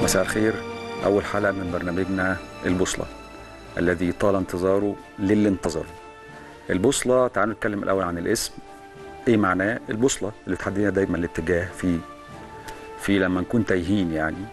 مساء الخير أول حلقة من برنامجنا البوصلة الذي طال انتظاره للي انتظره البوصلة تعالوا نتكلم الأول عن الاسم إيه معناه البوصلة اللي تحدينا دايما الاتجاه في في لما نكون تايهين يعني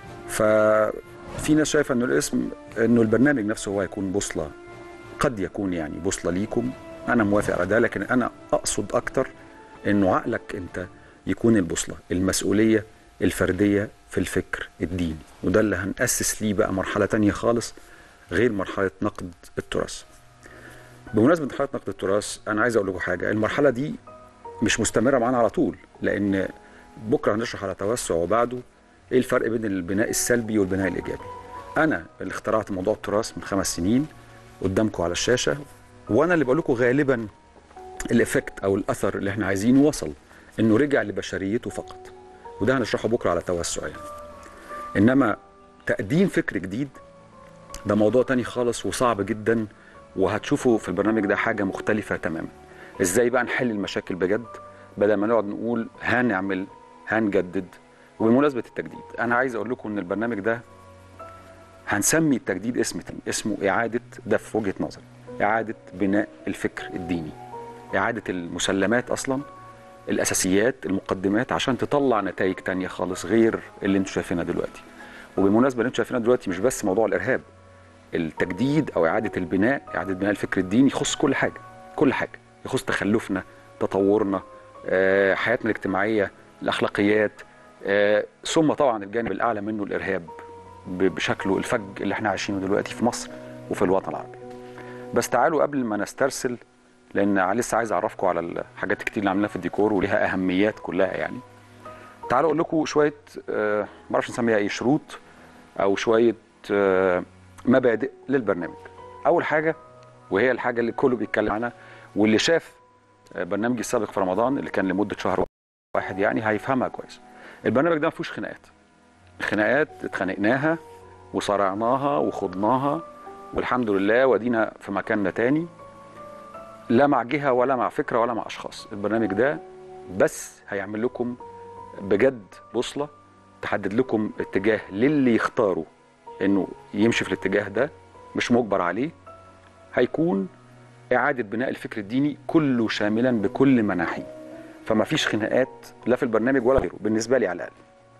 ففي ناس شايفة إنه الاسم إنه البرنامج نفسه هو يكون بوصلة قد يكون يعني بوصلة ليكم أنا موافق على ده لكن أنا أقصد أكتر إنه عقلك أنت يكون البوصلة المسؤولية الفردية في الفكر الديني وده اللي هنأسس ليه بقى مرحلة تانية خالص غير مرحلة نقد التراث بمناسبة مرحلة نقد التراث أنا عايز أقول لكم حاجة المرحلة دي مش مستمرة معانا على طول لأن بكرة هنشرح على توسع وبعده إيه الفرق بين البناء السلبي والبناء الإيجابي أنا اللي اخترعت موضوع التراث من خمس سنين قدامكم على الشاشة وأنا اللي بقول لكم غالبا الإفكت أو الأثر اللي إحنا عايزينه وصل إنه رجع لبشريته فقط وده هنشرحه بكره على توسع يعني انما تقديم فكر جديد ده موضوع تاني خالص وصعب جدا وهتشوفوا في البرنامج ده حاجه مختلفه تماما ازاي بقى نحل المشاكل بجد بدل ما نقعد نقول هنعمل هنجدد وبمناسبه التجديد انا عايز اقول لكم ان البرنامج ده هنسمي التجديد اسم تاني اسمه اعاده ده في وجهه نظري اعاده بناء الفكر الديني اعاده المسلمات اصلا الاساسيات المقدمات عشان تطلع نتائج تانية خالص غير اللي انتم شايفينها دلوقتي وبالمناسبه اللي انتم شايفينها دلوقتي مش بس موضوع الارهاب التجديد او اعاده البناء اعاده بناء الفكر الديني يخص كل حاجه كل حاجه يخص تخلفنا تطورنا آه، حياتنا الاجتماعيه الاخلاقيات آه، ثم طبعا الجانب الاعلى منه الارهاب ب- بشكله الفج اللي احنا عايشينه دلوقتي في مصر وفي الوطن العربي بس تعالوا قبل ما نسترسل لان لسه عايز اعرفكم على الحاجات كتير اللي عاملينها في الديكور وليها اهميات كلها يعني تعالوا اقول لكم شويه آه، ما اعرفش نسميها ايه شروط او شويه آه، مبادئ للبرنامج اول حاجه وهي الحاجه اللي كله بيتكلم عنها واللي شاف آه، برنامجي السابق في رمضان اللي كان لمده شهر واحد يعني هيفهمها كويس البرنامج ده ما فيهوش خناقات خناقات اتخانقناها وصارعناها وخضناها والحمد لله ودينا في مكاننا تاني لا مع جهه ولا مع فكره ولا مع اشخاص البرنامج ده بس هيعمل لكم بجد بوصله تحدد لكم اتجاه للي يختاروا انه يمشي في الاتجاه ده مش مجبر عليه هيكون اعاده بناء الفكر الديني كله شاملا بكل مناحيه فما فيش خناقات لا في البرنامج ولا غيره بالنسبه لي على الاقل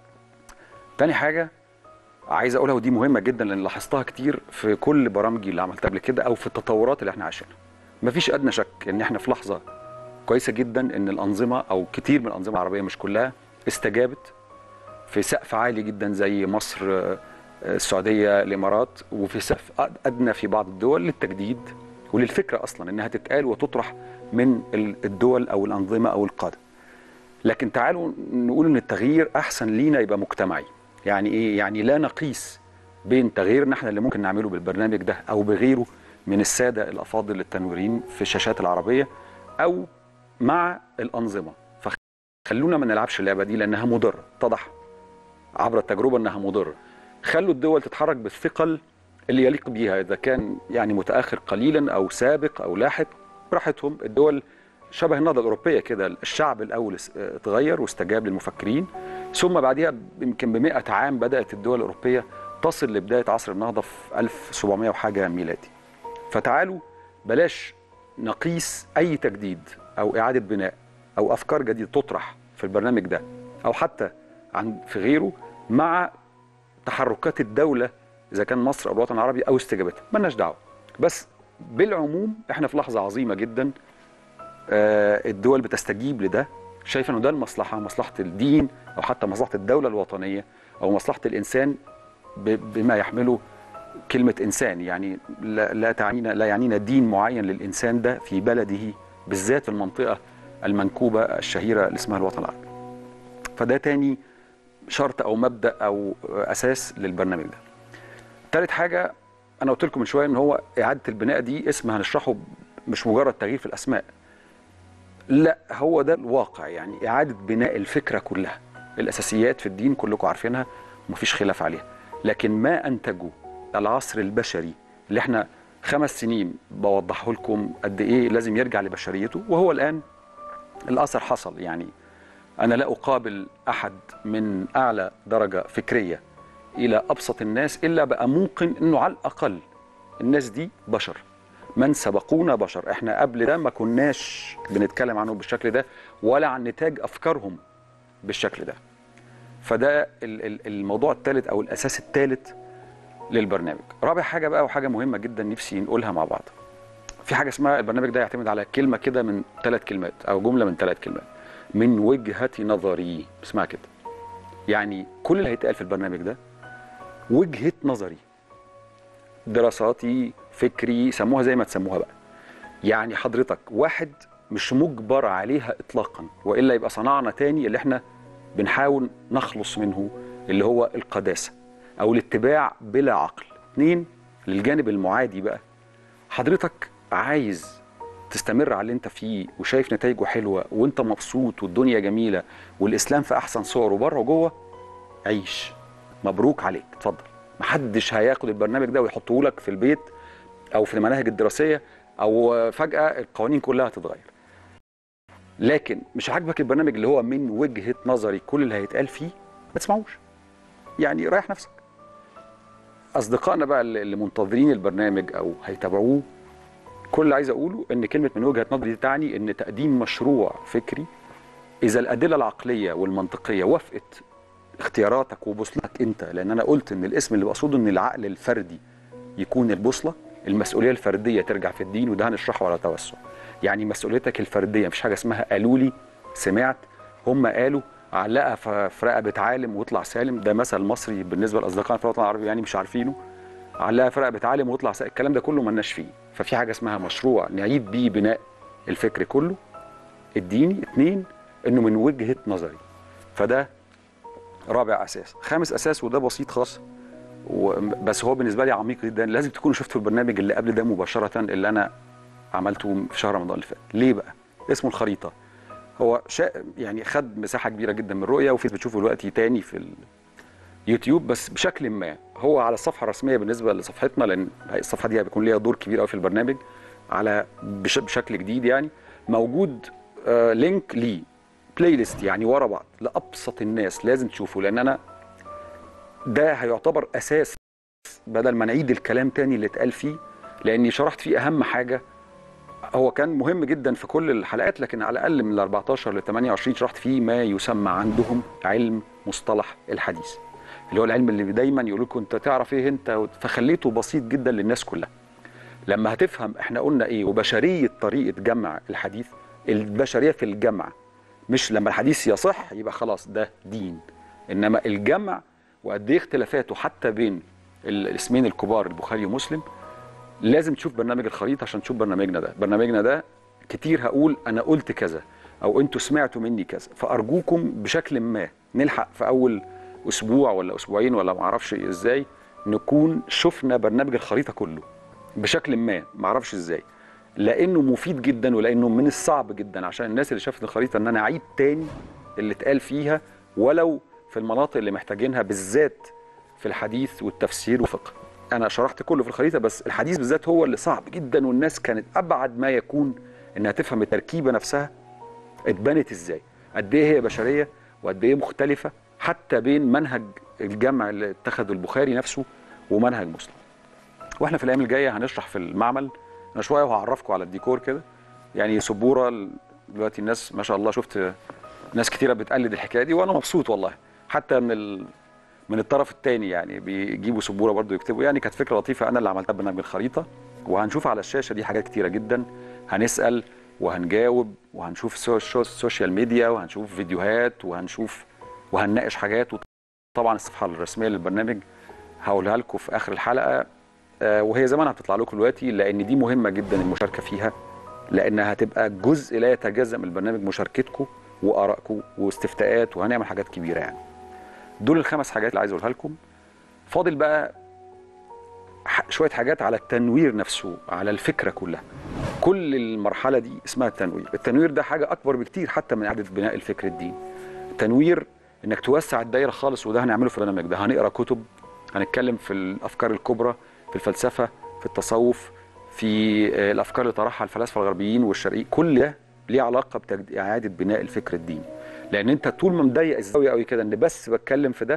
تاني حاجه عايز اقولها ودي مهمه جدا لان لاحظتها كتير في كل برامجي اللي عملتها قبل كده او في التطورات اللي احنا عايشينها مفيش ادنى شك ان احنا في لحظه كويسه جدا ان الانظمه او كتير من الانظمه العربيه مش كلها استجابت في سقف عالي جدا زي مصر آه، السعوديه الامارات وفي سقف أد- ادنى في بعض الدول للتجديد وللفكره اصلا انها تتقال وتطرح من ال- الدول او الانظمه او القاده لكن تعالوا نقول ان التغيير احسن لينا يبقى مجتمعي يعني ايه يعني لا نقيس بين تغييرنا احنا اللي ممكن نعمله بالبرنامج ده او بغيره من الساده الافاضل التنويرين في الشاشات العربيه او مع الانظمه فخلونا ما نلعبش اللعبه دي لانها مضره اتضح عبر التجربه انها مضره خلوا الدول تتحرك بالثقل اللي يليق بيها اذا كان يعني متاخر قليلا او سابق او لاحق براحتهم الدول شبه النهضه الاوروبيه كده الشعب الاول اس- اه اتغير واستجاب للمفكرين ثم بعدها يمكن ب 100 عام بدات الدول الاوروبيه تصل لبدايه عصر النهضه في 1700 وحاجه ميلادي فتعالوا بلاش نقيس اي تجديد او اعاده بناء او افكار جديده تطرح في البرنامج ده او حتى عن في غيره مع تحركات الدوله اذا كان مصر او الوطن العربي او استجابتها مالناش دعوه بس بالعموم احنا في لحظه عظيمه جدا آه، الدول بتستجيب لده شايفه انه ده المصلحه مصلحه الدين او حتى مصلحه الدوله الوطنيه او مصلحه الانسان ب- بما يحمله كلمه انسان يعني لا, لا تعنينا لا يعنينا دين معين للانسان ده في بلده بالذات في المنطقه المنكوبه الشهيره اللي اسمها الوطن العربي. فده تاني شرط او مبدا او اساس للبرنامج ده. تالت حاجه انا قلت لكم من شويه ان هو اعاده البناء دي اسم هنشرحه مش مجرد تغيير في الاسماء. لا هو ده الواقع يعني اعاده بناء الفكره كلها. الاساسيات في الدين كلكم عارفينها ومفيش خلاف عليها. لكن ما انتجه العصر البشري اللي احنا خمس سنين بوضحه لكم قد ايه لازم يرجع لبشريته وهو الان الاثر حصل يعني انا لا اقابل احد من اعلى درجه فكريه الى ابسط الناس الا بقى موقن انه على الاقل الناس دي بشر من سبقونا بشر احنا قبل ده ما كناش بنتكلم عنهم بالشكل ده ولا عن نتاج افكارهم بالشكل ده فده ال- ال- الموضوع الثالث او الاساس الثالث للبرنامج رابع حاجه بقى وحاجه مهمه جدا نفسي نقولها مع بعض في حاجه اسمها البرنامج ده يعتمد على كلمه كده من ثلاث كلمات او جمله من ثلاث كلمات من وجهه نظري اسمها كده يعني كل اللي هيتقال في البرنامج ده وجهه نظري دراساتي فكري سموها زي ما تسموها بقى يعني حضرتك واحد مش مجبر عليها اطلاقا والا يبقى صنعنا تاني اللي احنا بنحاول نخلص منه اللي هو القداسه او الاتباع بلا عقل اتنين للجانب المعادي بقى حضرتك عايز تستمر على اللي انت فيه وشايف نتائجه حلوه وانت مبسوط والدنيا جميله والاسلام في احسن صوره بره وجوه عيش مبروك عليك اتفضل محدش هياخد البرنامج ده ويحطه لك في البيت او في المناهج الدراسيه او فجاه القوانين كلها هتتغير لكن مش عاجبك البرنامج اللي هو من وجهه نظري كل اللي هيتقال فيه ما تسمعوش يعني ريح نفسك اصدقائنا بقى اللي اللي منتظرين البرنامج او هيتابعوه كل اللي عايز اقوله ان كلمه من وجهه نظري دي تعني ان تقديم مشروع فكري اذا الادله العقليه والمنطقيه وافقت اختياراتك وبوصلتك انت لان انا قلت ان الاسم اللي بقصده ان العقل الفردي يكون البوصله المسؤوليه الفرديه ترجع في الدين وده هنشرحه على توسع يعني مسؤوليتك الفرديه مفيش حاجه اسمها قالوا لي سمعت هم قالوا علقها في في رقبه عالم واطلع سالم ده مثل مصري بالنسبه لاصدقائنا في الوطن العربي يعني مش عارفينه علقها في رقبه عالم واطلع سالم الكلام ده كله ملناش فيه ففي حاجه اسمها مشروع نعيد بيه بناء الفكر كله الديني اتنين انه من وجهه نظري فده رابع اساس خامس اساس وده بسيط خالص و- بس هو بالنسبه لي عميق جدا لازم تكونوا شفتوا البرنامج اللي قبل ده مباشره اللي انا عملته في شهر رمضان اللي فات ليه بقى اسمه الخريطه هو شا... يعني خد مساحه كبيره جدا من الرؤيه وفي بتشوفه دلوقتي تاني في اليوتيوب بس بشكل ما هو على الصفحه الرسميه بالنسبه لصفحتنا لان الصفحه دي بيكون ليها دور كبير قوي في البرنامج على بش... بشكل جديد يعني موجود آه لينك ليه بلاي ليست يعني ورا بعض لابسط الناس لازم تشوفه لان انا ده هيعتبر اساس بدل ما نعيد الكلام تاني اللي اتقال فيه لاني شرحت فيه اهم حاجه هو كان مهم جدا في كل الحلقات لكن على الاقل من ال 14 ل 28 شرحت فيه ما يسمى عندهم علم مصطلح الحديث اللي هو العلم اللي دايما يقول لكم انت تعرف ايه انت فخليته بسيط جدا للناس كلها لما هتفهم احنا قلنا ايه وبشريه طريقه جمع الحديث البشريه في الجمع مش لما الحديث يصح يبقى خلاص ده دين انما الجمع وقد ايه اختلافاته حتى بين الاسمين الكبار البخاري ومسلم لازم تشوف برنامج الخريطه عشان تشوف برنامجنا ده برنامجنا ده كتير هقول انا قلت كذا او انتوا سمعتوا مني كذا فارجوكم بشكل ما نلحق في اول اسبوع ولا اسبوعين ولا ما اعرفش ازاي نكون شفنا برنامج الخريطه كله بشكل ما ما اعرفش ازاي لانه مفيد جدا ولانه من الصعب جدا عشان الناس اللي شافت الخريطه ان انا اعيد تاني اللي اتقال فيها ولو في المناطق اللي محتاجينها بالذات في الحديث والتفسير والفقه انا شرحت كله في الخريطه بس الحديث بالذات هو اللي صعب جدا والناس كانت ابعد ما يكون انها تفهم التركيبه نفسها اتبنت ازاي قد ايه هي بشريه وقد ايه مختلفه حتى بين منهج الجمع اللي اتخذه البخاري نفسه ومنهج مسلم واحنا في الايام الجايه هنشرح في المعمل انا شويه وهعرفكم على الديكور كده يعني سبوره دلوقتي الناس ما شاء الله شفت ناس كتيره بتقلد الحكايه دي وانا مبسوط والله حتى من ال... من الطرف الثاني يعني بيجيبوا سبوره برضو يكتبوا يعني كانت فكره لطيفه انا اللي عملتها برنامج الخريطه وهنشوف على الشاشه دي حاجات كتيره جدا هنسال وهنجاوب وهنشوف السوشيال ميديا وهنشوف فيديوهات وهنشوف وهنناقش حاجات وطبعا الصفحه الرسميه للبرنامج هقولها لكم في اخر الحلقه وهي زمان هتطلع لكم دلوقتي لان دي مهمه جدا المشاركه فيها لانها هتبقى جزء لا يتجزا من البرنامج مشاركتكم وارائكم واستفتاءات وهنعمل حاجات كبيره يعني دول الخمس حاجات اللي عايز اقولها لكم فاضل بقى شويه حاجات على التنوير نفسه على الفكره كلها كل المرحله دي اسمها التنوير التنوير ده حاجه اكبر بكتير حتى من اعاده بناء الفكر الديني التنوير انك توسع الدايره خالص وده هنعمله في البرنامج ده هنقرا كتب هنتكلم في الافكار الكبرى في الفلسفه في التصوف في الافكار اللي طرحها الفلاسفه الغربيين والشرقيين كل ده ليه علاقه باعاده بناء الفكر الديني لان انت طول ما مضيق الزاويه قوي كده ان بس بتكلم في ده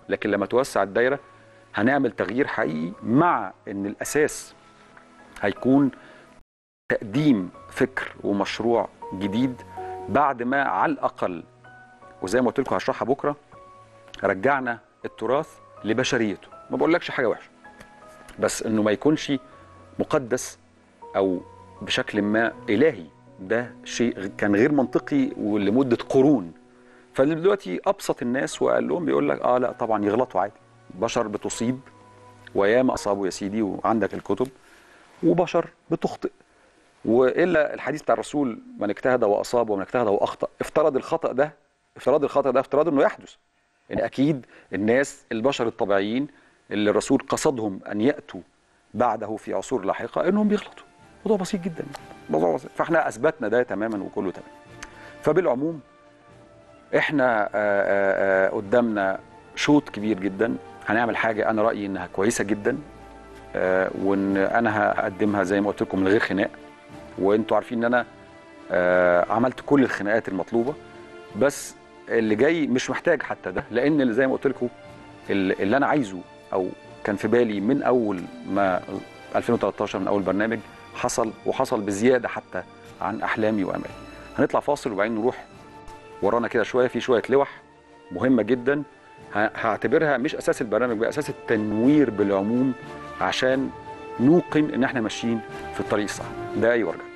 لكن لما توسع الدايره هنعمل تغيير حقيقي مع ان الاساس هيكون تقديم فكر ومشروع جديد بعد ما على الاقل وزي ما قلت لكم هشرحها بكره رجعنا التراث لبشريته ما بقولكش حاجه وحشه بس انه ما يكونش مقدس او بشكل ما الهي ده شيء كان غير منطقي ولمده قرون فدلوقتي ابسط الناس واقل لهم بيقول لك اه لا طبعا يغلطوا عادي بشر بتصيب وياما اصابوا يا سيدي وعندك الكتب وبشر بتخطئ والا الحديث بتاع الرسول من اجتهد واصاب ومن اجتهد واخطا افترض الخطا ده افتراض الخطا ده افتراض انه يحدث يعني اكيد الناس البشر الطبيعيين اللي الرسول قصدهم ان ياتوا بعده في عصور لاحقه انهم بيغلطوا موضوع بسيط جدا موضوع بسيط فاحنا اثبتنا ده تماما وكله تمام فبالعموم احنا آآ آآ قدامنا شوط كبير جدا هنعمل حاجه انا رايي انها كويسه جدا آه، وان انا هقدمها زي ما قلت لكم من غير خناق وانتوا عارفين ان انا آه، عملت كل الخناقات المطلوبه بس اللي جاي مش محتاج حتى ده لان اللي زي ما قلت لكم اللي اللي انا عايزه او كان في بالي من اول ما 2013 من اول برنامج حصل وحصل بزياده حتى عن احلامي وامالي هنطلع فاصل وبعدين نروح ورانا كده شويه في شويه لوح مهمه جدا ه- هعتبرها مش اساس البرنامج بقى اساس التنوير بالعموم عشان نوقن ان احنا ماشيين في الطريق الصح ده اي ورجع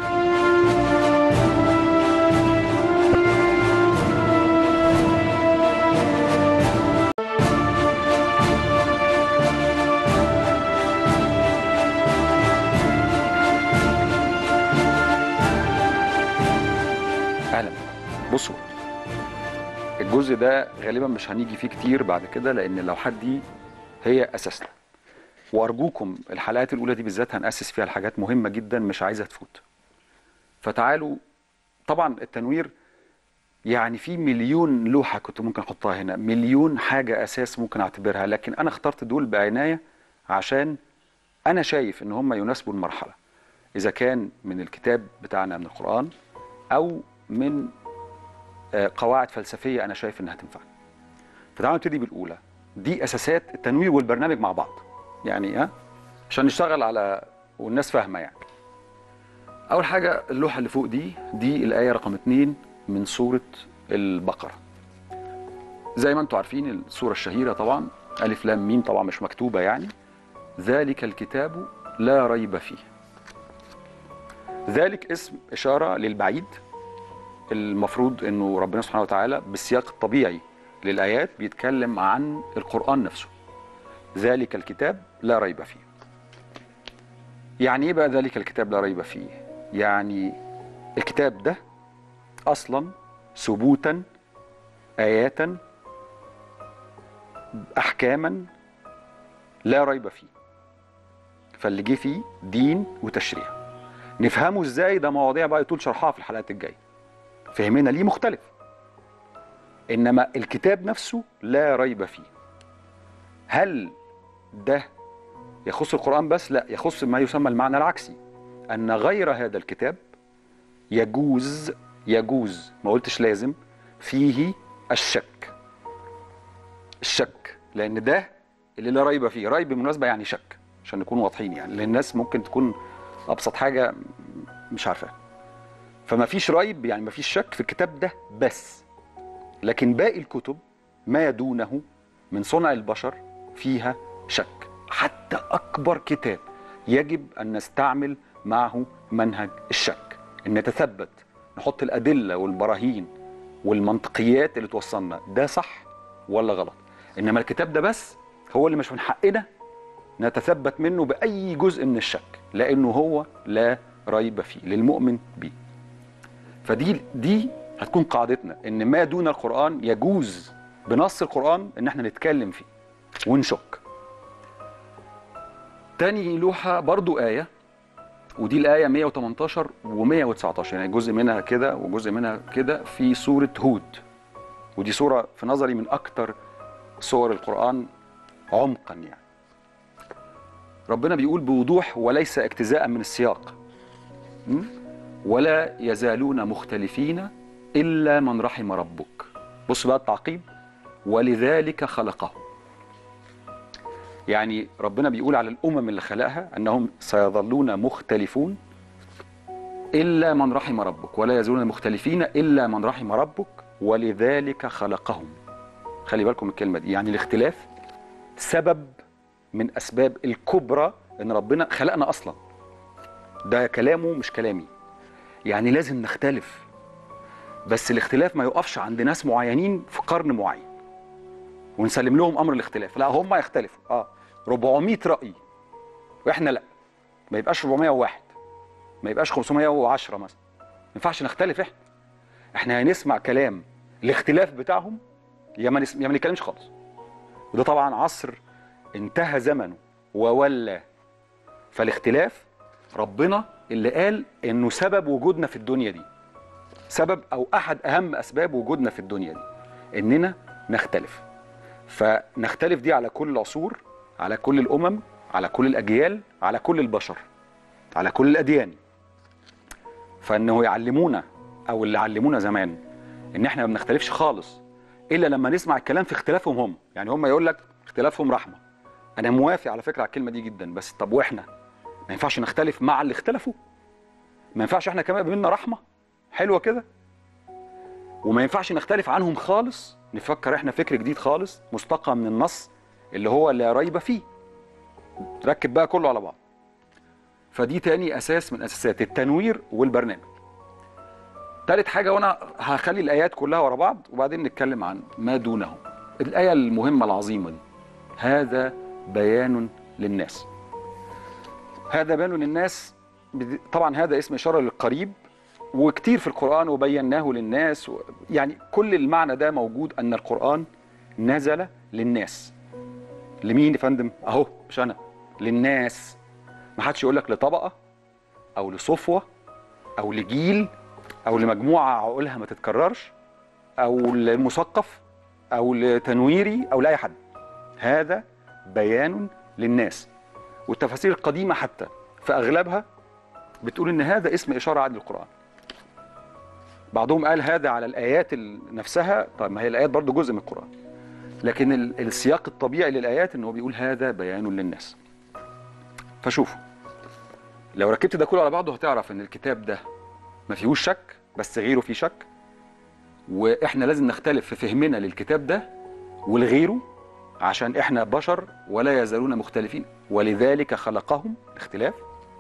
اهلا بكم. بصوا الجزء ده غالبا مش هنيجي فيه كتير بعد كده لان لو حد دي هي اساسنا وارجوكم الحلقات الاولى دي بالذات هناسس فيها الحاجات مهمه جدا مش عايزها تفوت فتعالوا طبعا التنوير يعني في مليون لوحه كنت ممكن احطها هنا مليون حاجه اساس ممكن اعتبرها لكن انا اخترت دول بعنايه عشان انا شايف ان هم يناسبوا المرحله اذا كان من الكتاب بتاعنا من القران او من آه، قواعد فلسفيه انا شايف انها تنفع فتعالوا نبتدي بالاولى دي اساسات التنوير والبرنامج مع بعض يعني ها عشان نشتغل على والناس فاهمه يعني اول حاجه اللوحه اللي فوق دي دي الايه رقم اتنين من سوره البقره زي ما انتم عارفين السوره الشهيره طبعا الف لام ميم طبعا مش مكتوبه يعني ذلك الكتاب لا ريب فيه ذلك اسم اشاره للبعيد المفروض انه ربنا سبحانه وتعالى بالسياق الطبيعي للايات بيتكلم عن القران نفسه ذلك الكتاب لا ريب فيه يعني ايه بقى ذلك الكتاب لا ريب فيه يعني الكتاب ده اصلا ثبوتا اياتا احكاما لا ريب فيه فاللي جه فيه دين وتشريع نفهمه ازاي ده مواضيع بقى يطول شرحها في الحلقات الجايه فهمنا ليه مختلف انما الكتاب نفسه لا ريب فيه هل ده يخص القرآن بس لا يخص ما يسمى المعنى العكسي أن غير هذا الكتاب يجوز يجوز ما قلتش لازم فيه الشك الشك لأن ده اللي لا ريب فيه ريب بالمناسبة يعني شك عشان نكون واضحين يعني لأن الناس ممكن تكون أبسط حاجة مش عارفة فما فيش ريب يعني ما فيش شك في الكتاب ده بس لكن باقي الكتب ما دونه من صنع البشر فيها شك حتى أكبر كتاب يجب أن نستعمل معه منهج الشك أن نتثبت نحط الأدلة والبراهين والمنطقيات اللي توصلنا ده صح ولا غلط إنما الكتاب ده بس هو اللي مش من حقنا نتثبت منه بأي جزء من الشك لأنه هو لا ريب فيه للمؤمن به فدي دي هتكون قاعدتنا ان ما دون القرآن يجوز بنص القرآن ان احنا نتكلم فيه ونشك تاني لوحة برضو آية ودي الآية 118 و119 يعني جزء منها كده وجزء منها كده في سورة هود ودي سورة في نظري من أكتر سور القرآن عمقا يعني ربنا بيقول بوضوح وليس اجتزاء من السياق م? ولا يزالون مختلفين إلا من رحم ربك بص بقى التعقيب ولذلك خلقهم يعني ربنا بيقول على الامم اللي خلقها انهم سيظلون مختلفون الا من رحم ربك ولا يزالون مختلفين الا من رحم ربك ولذلك خلقهم خلي بالكم من الكلمه دي يعني الاختلاف سبب من اسباب الكبرى ان ربنا خلقنا اصلا ده كلامه مش كلامي يعني لازم نختلف بس الاختلاف ما يقفش عند ناس معينين في قرن معين ونسلم لهم امر الاختلاف لا هم يختلفوا اه 400 راي واحنا لا ما يبقاش 401 ما يبقاش 510 مثلا ما ينفعش نختلف احنا احنا هنسمع كلام الاختلاف بتاعهم يا ما نسم... يا ما نتكلمش خالص وده طبعا عصر انتهى زمنه وولى فالاختلاف ربنا اللي قال انه سبب وجودنا في الدنيا دي سبب او احد اهم اسباب وجودنا في الدنيا دي اننا نختلف فنختلف دي على كل العصور على كل الامم على كل الاجيال على كل البشر على كل الاديان فانه يعلمونا او اللي علمونا زمان ان احنا ما بنختلفش خالص الا لما نسمع الكلام في اختلافهم هم يعني هم يقول لك اختلافهم رحمه انا موافق على فكره على الكلمه دي جدا بس طب واحنا ما ينفعش نختلف مع اللي اختلفوا ما ينفعش احنا كمان بينا رحمه حلوه كده وما ينفعش نختلف عنهم خالص نفكر احنا فكر جديد خالص مستقى من النص اللي هو لا ريب فيه تركب بقى كله على بعض فدي تاني اساس من اساسات التنوير والبرنامج تالت حاجه وانا هخلي الايات كلها ورا بعض وبعدين نتكلم عن ما دونه الايه المهمه العظيمه دي هذا بيان للناس هذا بيان للناس بد- طبعا هذا اسم اشاره للقريب وكتير في القران وبيناه للناس و... يعني كل المعنى ده موجود ان القران نزل للناس لمين يا فندم اهو مش انا للناس ما حدش يقول لك لطبقه او لصفوه او لجيل او لمجموعه عقولها ما تتكررش او لمثقف او لتنويري او لاي حد هذا بيان للناس والتفاسير القديمه حتى في اغلبها بتقول ان هذا اسم اشاره عاد للقران بعضهم قال هذا على الايات ال- نفسها طيب ما هي الايات برضو جزء من القران لكن ال- السياق الطبيعي للايات ان هو بيقول هذا بيان للناس فشوفوا لو ركبت ده كله على بعضه هتعرف ان الكتاب ده ما فيهوش شك بس غيره فيه شك واحنا لازم نختلف في فهمنا للكتاب ده ولغيره عشان احنا بشر ولا يزالون مختلفين ولذلك خلقهم اختلاف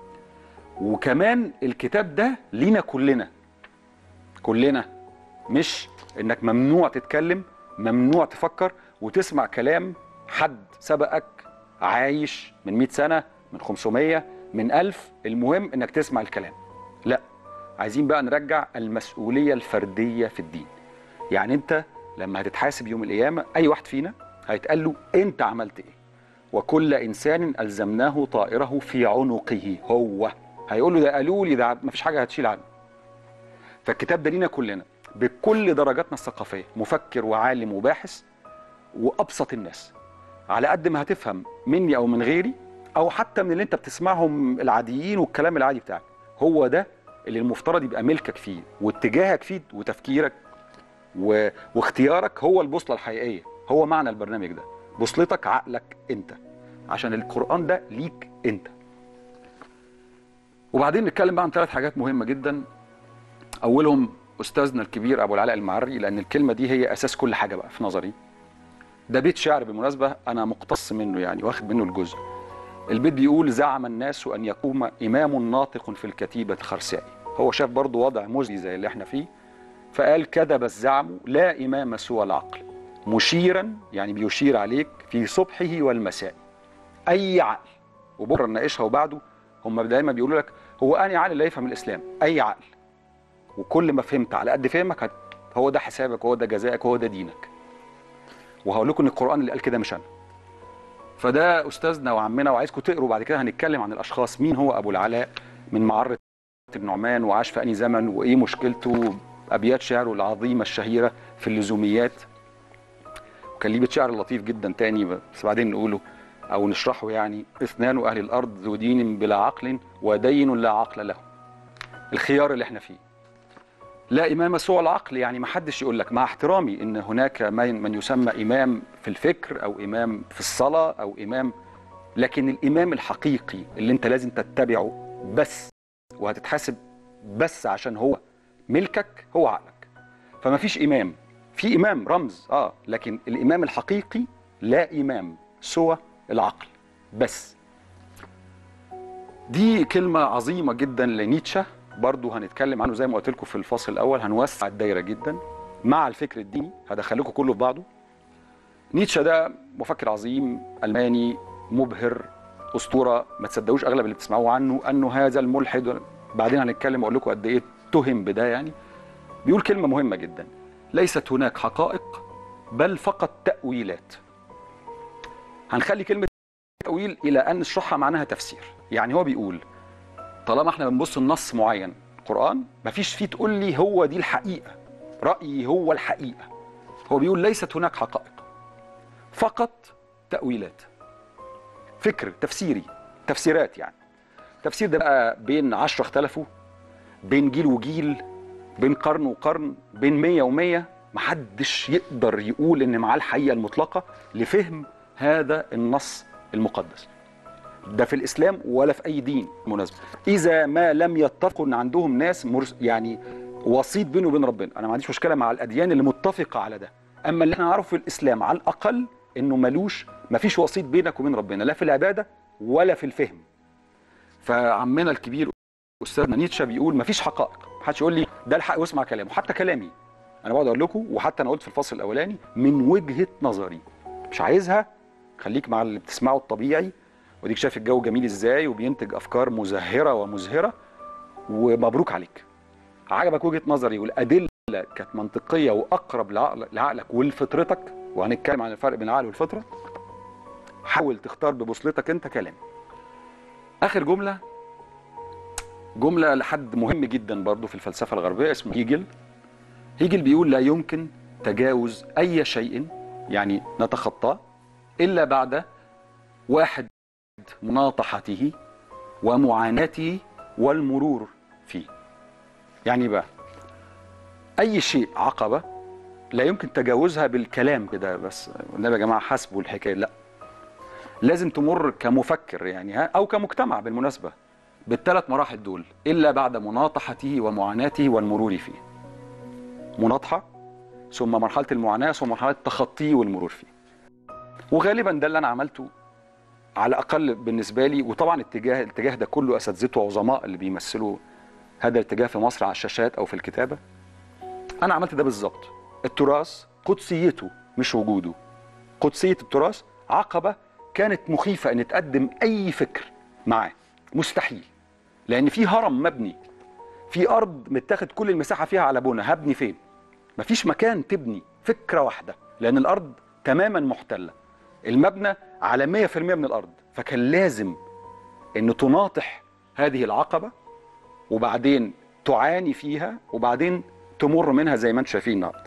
وكمان الكتاب ده لينا كلنا كلنا مش انك ممنوع تتكلم ممنوع تفكر وتسمع كلام حد سبقك عايش من 100 سنة من 500 من 1000 المهم انك تسمع الكلام لا عايزين بقى نرجع المسؤولية الفردية في الدين يعني انت لما هتتحاسب يوم القيامة اي واحد فينا هيتقال له انت عملت ايه وكل انسان الزمناه طائره في عنقه هو هيقول له ده قالوا لي ده مفيش حاجه هتشيل عنه فالكتاب ده لينا كلنا بكل درجاتنا الثقافيه مفكر وعالم وباحث وابسط الناس على قد ما هتفهم مني او من غيري او حتى من اللي انت بتسمعهم العاديين والكلام العادي بتاعك هو ده اللي المفترض يبقى ملكك فيه واتجاهك فيه وتفكيرك و... واختيارك هو البوصله الحقيقيه هو معنى البرنامج ده بوصلتك عقلك انت عشان القران ده ليك انت وبعدين نتكلم بقى عن ثلاث حاجات مهمه جدا اولهم استاذنا الكبير ابو العلاء المعري لان الكلمه دي هي اساس كل حاجه بقى في نظري ده بيت شعر بالمناسبه انا مقتص منه يعني واخد منه الجزء البيت بيقول زعم الناس ان يقوم امام ناطق في الكتيبه الخرساء هو شاف برضه وضع مزري زي اللي احنا فيه فقال كذب الزعم لا امام سوى العقل مشيرا يعني بيشير عليك في صبحه والمساء اي عقل وبكره نناقشها وبعده هم دايما بيقولوا لك هو اني عقل لا يفهم الاسلام اي عقل وكل ما فهمت على قد فهمك هت... هو ده حسابك وهو ده جزائك وهو ده دينك وهقول لكم ان القران اللي قال كده مش انا فده استاذنا وعمنا وعايزكم تقروا بعد كده هنتكلم عن الاشخاص مين هو ابو العلاء من معره النعمان وعاش في انهي زمن وايه مشكلته ابيات شعره العظيمه الشهيره في اللزوميات وكان ليه بيت شعر لطيف جدا تاني بس بعدين نقوله او نشرحه يعني اثنان اهل الارض ذو دين بلا عقل ودين لا عقل له الخيار اللي احنا فيه لا امام سوى العقل يعني ما حدش يقول لك مع احترامي ان هناك من من يسمى امام في الفكر او امام في الصلاه او امام لكن الامام الحقيقي اللي انت لازم تتبعه بس وهتتحاسب بس عشان هو ملكك هو عقلك فما فيش امام في امام رمز اه لكن الامام الحقيقي لا امام سوى العقل بس دي كلمة عظيمة جدا لنيتشه برضو هنتكلم عنه زي ما قلت لكم في الفصل الأول هنوسع الدايرة جدا مع الفكر الديني هدخلكم كله في بعضه نيتشه ده مفكر عظيم ألماني مبهر أسطورة ما تصدقوش أغلب اللي بتسمعوه عنه أنه هذا الملحد بعدين هنتكلم وأقول لكم قد إيه اتهم بده يعني بيقول كلمة مهمة جدا ليست هناك حقائق بل فقط تأويلات هنخلي كلمة تأويل إلى أن نشرحها معناها تفسير يعني هو بيقول طالما احنا بنبص لنص معين قرآن مفيش فيه تقول لي هو دي الحقيقة رأيي هو الحقيقة هو بيقول ليست هناك حقائق فقط تأويلات فكر تفسيري تفسيرات يعني تفسير ده بقى بين عشرة اختلفوا بين جيل وجيل بين قرن وقرن بين مية ومية محدش يقدر يقول ان معاه الحقيقة المطلقة لفهم هذا النص المقدس ده في الاسلام ولا في اي دين مناسبه اذا ما لم يتفقوا ان عندهم ناس مرس يعني وسيط بينه وبين ربنا انا ما عنديش مشكله مع الاديان اللي متفقه على ده اما اللي احنا نعرفه في الاسلام على الاقل انه ملوش ما فيش وسيط بينك وبين ربنا لا في العباده ولا في الفهم فعمنا الكبير استاذنا نيتشه بيقول ما فيش حقائق محدش يقول لي ده الحق واسمع كلامه حتى كلامي انا بقعد اقول لكم وحتى انا قلت في الفصل الاولاني من وجهه نظري مش عايزها خليك مع اللي بتسمعه الطبيعي وديك شايف الجو جميل ازاي وبينتج افكار مزهره ومزهره ومبروك عليك عجبك وجهه نظري والادله كانت منطقيه واقرب لعقل لعقلك ولفطرتك وهنتكلم عن الفرق بين العقل والفطره حاول تختار ببوصلتك انت كلام اخر جمله جمله لحد مهم جدا برضو في الفلسفه الغربيه اسمه هيجل هيجل بيقول لا يمكن تجاوز اي شيء يعني نتخطاه الا بعد واحد مناطحته ومعاناته والمرور فيه يعني بقى اي شيء عقبه لا يمكن تجاوزها بالكلام كده بس النبي يا جماعه حاسبوا الحكايه لا لازم تمر كمفكر يعني ها او كمجتمع بالمناسبه بالثلاث مراحل دول الا بعد مناطحته ومعاناته والمرور فيه مناطحه ثم مرحله المعاناه ثم مرحله التخطي والمرور فيه وغالبا ده اللي انا عملته على الاقل بالنسبه لي وطبعا اتجاه الاتجاه ده كله اساتذته وعظماء اللي بيمثلوا هذا الاتجاه في مصر على الشاشات او في الكتابه انا عملت ده بالظبط التراث قدسيته مش وجوده قدسيه التراث عقبه كانت مخيفه ان تقدم اي فكر معاه مستحيل لان في هرم مبني في ارض متاخد كل المساحه فيها على بنا هبني فين مفيش مكان تبني فكره واحده لان الارض تماما محتله المبنى على 100% من الارض فكان لازم ان تناطح هذه العقبه وبعدين تعاني فيها وبعدين تمر منها زي ما انتم شايفين النهارده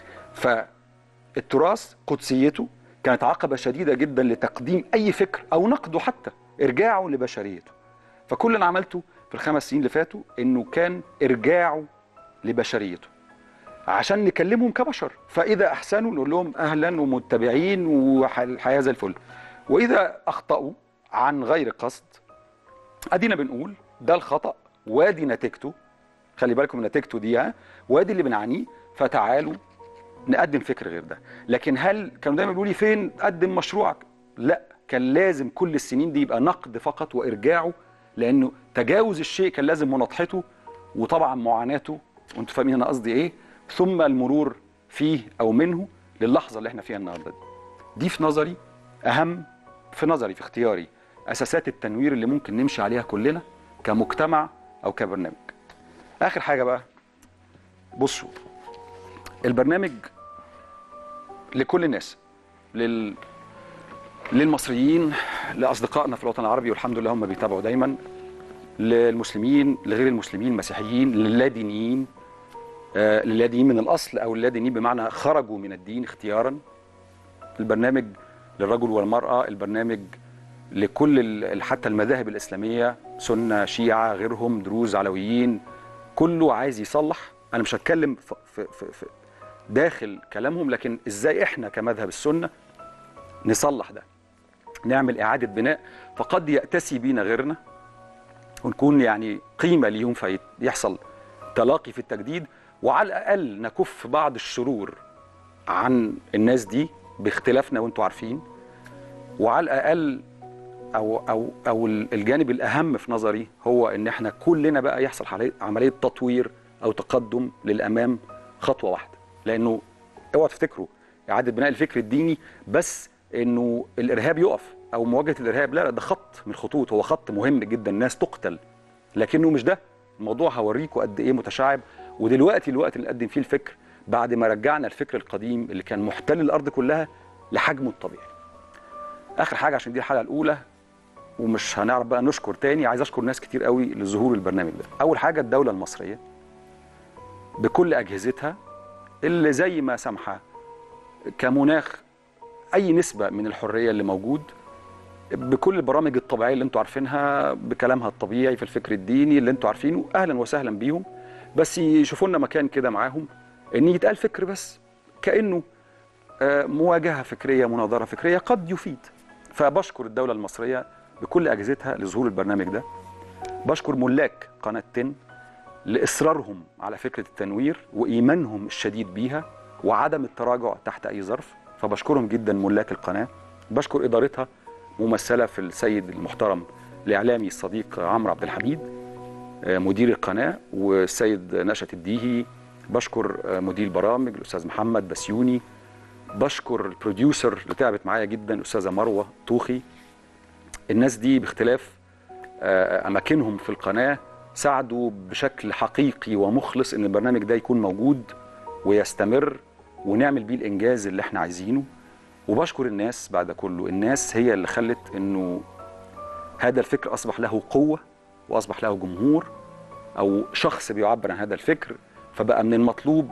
فالتراث قدسيته كانت عقبه شديده جدا لتقديم اي فكر او نقده حتى ارجاعه لبشريته فكل اللي عملته في الخمس سنين اللي فاتوا انه كان ارجاعه لبشريته عشان نكلمهم كبشر فاذا احسنوا نقول لهم اهلا ومتبعين والحياه زي الفل واذا اخطاوا عن غير قصد ادينا بنقول ده الخطا وادي نتيجته خلي بالكم من نتيجته دي ها وادي اللي بنعانيه فتعالوا نقدم فكر غير ده لكن هل كانوا دايما بيقولوا لي فين قدم مشروعك لا كان لازم كل السنين دي يبقى نقد فقط وارجاعه لانه تجاوز الشيء كان لازم مناطحته وطبعا معاناته وانتوا فاهمين انا قصدي ايه ثم المرور فيه او منه للحظه اللي احنا فيها النهارده دي دي في نظري اهم في نظري في اختياري اساسات التنوير اللي ممكن نمشي عليها كلنا كمجتمع او كبرنامج اخر حاجه بقى بصوا البرنامج لكل الناس لل للمصريين لاصدقائنا في الوطن العربي والحمد لله هم بيتابعوا دايما للمسلمين لغير المسلمين المسيحيين للادينيين آه للادينيين من الاصل او اللادينيين بمعنى خرجوا من الدين اختيارا البرنامج للرجل والمراه البرنامج لكل ال- حتى المذاهب الاسلاميه سنه شيعه غيرهم دروز علويين كله عايز يصلح انا مش هتكلم في, في, في, في داخل كلامهم لكن ازاي احنا كمذهب السنه نصلح ده نعمل اعاده بناء فقد ياتسي بينا غيرنا ونكون يعني قيمه ليهم فيحصل تلاقي في التجديد وعلى الاقل نكف بعض الشرور عن الناس دي باختلافنا وانتم عارفين وعلى الاقل او او او الجانب الاهم في نظري هو ان احنا كلنا بقى يحصل حالي- عمليه تطوير او تقدم للامام خطوه واحده لانه اوعوا تفتكروا اعاده بناء الفكر الديني بس انه الارهاب يقف او مواجهه الارهاب لا لا ده خط من الخطوط هو خط مهم جدا الناس تقتل لكنه مش ده الموضوع هوريكم قد ايه متشعب ودلوقتي الوقت اللي نقدم فيه الفكر بعد ما رجعنا الفكر القديم اللي كان محتل الارض كلها لحجمه الطبيعي اخر حاجه عشان دي الحلقه الاولى ومش هنعرف بقى نشكر تاني عايز اشكر ناس كتير قوي لظهور البرنامج ده اول حاجه الدوله المصريه بكل اجهزتها اللي زي ما سامحه كمناخ اي نسبه من الحريه اللي موجود بكل البرامج الطبيعيه اللي انتوا عارفينها بكلامها الطبيعي في الفكر الديني اللي انتوا عارفينه اهلا وسهلا بيهم بس يشوفوا لنا مكان كده معاهم ان يتقال فكر بس كانه آه، مواجهه فكريه مناظره فكريه قد يفيد فبشكر الدوله المصريه بكل اجهزتها لظهور البرنامج ده بشكر ملاك قناه تن لاصرارهم على فكره التنوير وايمانهم الشديد بيها وعدم التراجع تحت اي ظرف فبشكرهم جدا ملاك القناه بشكر ادارتها ممثله في السيد المحترم الاعلامي الصديق عمرو عبد الحميد آه، مدير القناه والسيد نشأت الديهي بشكر آه، مدير البرامج الاستاذ محمد بسيوني بشكر البروديوسر اللي تعبت معايا جدا الاستاذه مروه طوخي الناس دي باختلاف آه، اماكنهم في القناه ساعدوا بشكل حقيقي ومخلص ان البرنامج ده يكون موجود ويستمر ونعمل بيه الانجاز اللي احنا عايزينه وبشكر الناس بعد كله الناس هي اللي خلت انه هذا الفكر اصبح له قوه واصبح له جمهور او شخص بيعبر عن هذا الفكر فبقى من المطلوب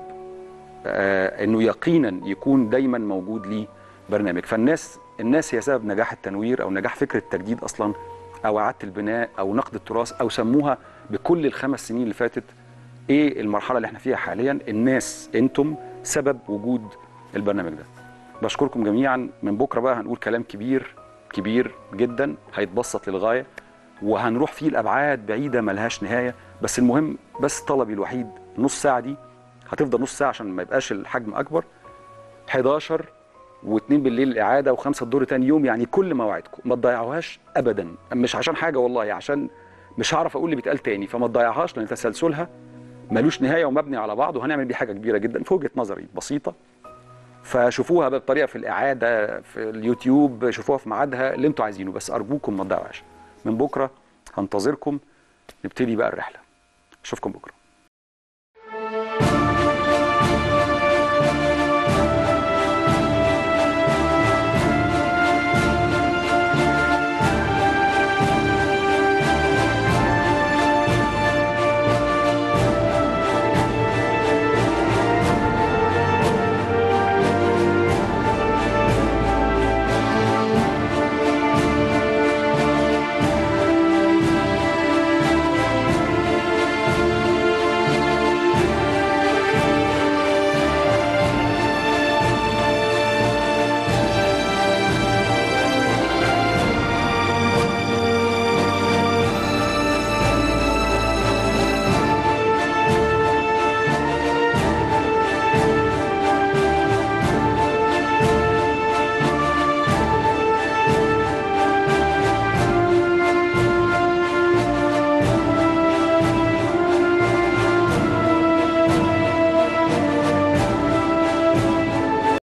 آه انه يقينا يكون دايما موجود ليه برنامج فالناس الناس هي سبب نجاح التنوير او نجاح فكره التجديد اصلا او اعاده البناء او نقد التراث او سموها بكل الخمس سنين اللي فاتت ايه المرحله اللي احنا فيها حاليا الناس انتم سبب وجود البرنامج ده بشكركم جميعا من بكره بقى هنقول كلام كبير كبير جدا هيتبسط للغايه وهنروح فيه لابعاد بعيده ملهاش نهايه بس المهم بس طلبي الوحيد نص ساعه دي هتفضل نص ساعه عشان ما يبقاش الحجم اكبر 11 و2 بالليل الاعاده و5 الدور تاني يوم يعني كل مواعيدكم ما تضيعوهاش ابدا مش عشان حاجه والله عشان مش هعرف اقول اللي بيتقال تاني فما تضيعهاش لان تسلسلها ملوش نهايه ومبني على بعض وهنعمل بيه حاجه كبيره جدا في وجهه نظري بسيطه فشوفوها بقى بطريقه في الاعاده في اليوتيوب شوفوها في ميعادها اللي انتوا عايزينه بس ارجوكم ما تضيعوهاش من بكره هنتظركم نبتدي بقى الرحله اشوفكم بكره